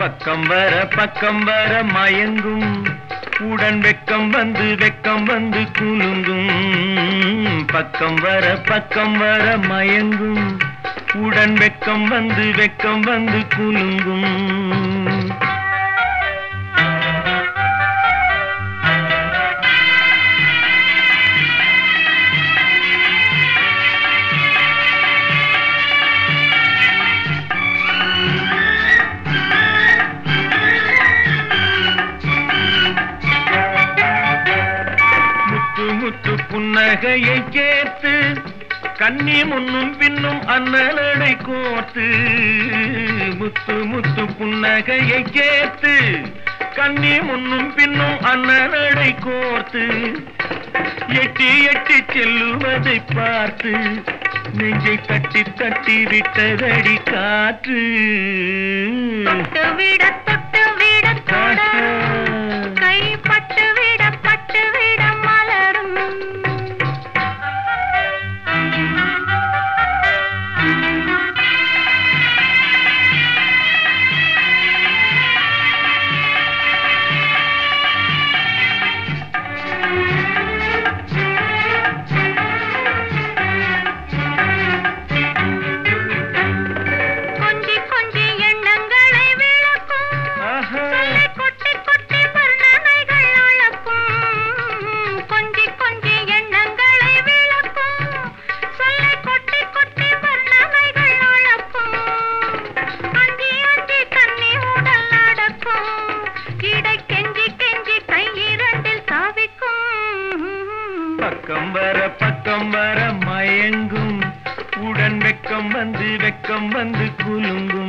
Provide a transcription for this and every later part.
பக்கம் வர பக்கம் வர மயங்கும் உடன் வெக்கம் வந்து வெக்கம் வந்து குலுங்கும் பக்கம் வர பக்கம் வர மயங்கும் உடன் வெக்கம் வந்து வெக்கம் வந்து குலுங்கும் முத்து முத்து புன்னகையை கேத்து கண்ணி முன்னும் பின்னும் அண்ணலடை கோர்த்து முத்து முத்து புன்னகையை கேத்து கண்ணி முன்னும் பின்னும் அண்ணலடை கோர்த்து எட்டி எட்டி செல்லுவதை பார்த்து நெஞ்சை தட்டி தட்டி விட்டதடி காற்று தொட்டு விட தொட்டு விட தொட கை பட்டு விட பட்டு விட மலரும் கொஞ்சி கொஞ்சி எண்ணங்களை விளக்கும் ஆஹா. சொல்லை கொட்டி கொட்டி வர்ணனைகள் அளக்கும் கொஞ்சி கொஞ்சி எண்ணங்களை விளக்கும் சொல்லை கொட்டி கொட்டி வர்ணனைகள் அளக்கும் அஞ்சி அஞ்சி கண்ணி உடல் நடக்கும் இடை கெஞ்சி கெஞ்சி கையிரண்டில் சாவிக்கும் பக்கம் வர பக்கம் வர மயங்கும் உடன் வெக்கம் வந்து வெக்கம் வந்து குலுங்கும்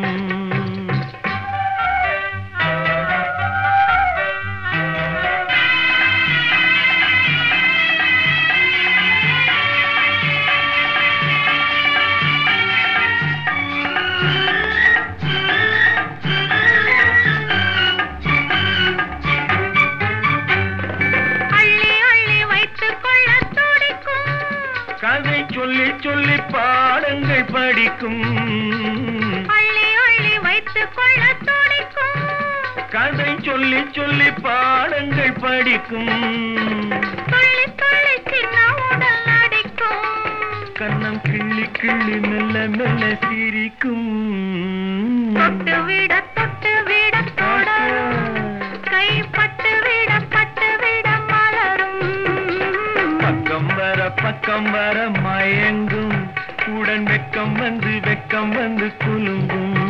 அள்ளி அள்ளி வைத்துக் கொள்ள துடிக்கும் கதை சொல்லி சொல்லி பாடங்கள் படிக்கும் அள்ளி அள்ளி வைத்துக் கொள்ள துடிக்கும் கதை சொல்லி சொல்லி பாடங்கள் படிக்கும் துள்ளி துள்ளி சின்ன உடல் அடிக்கும் கண்ணம் கிள்ளி கிள்ளி மெல்ல மெல்ல சிரிக்கும் தொட்டு விட தொட்டு விட தொட கை பட்டு விட பட்டு விட மலரும் பக்கம் வர பக்கம் வர மயங்கும் உடன் வெக்கம் வந்து வெக்கம் வந்து குலுங்கும்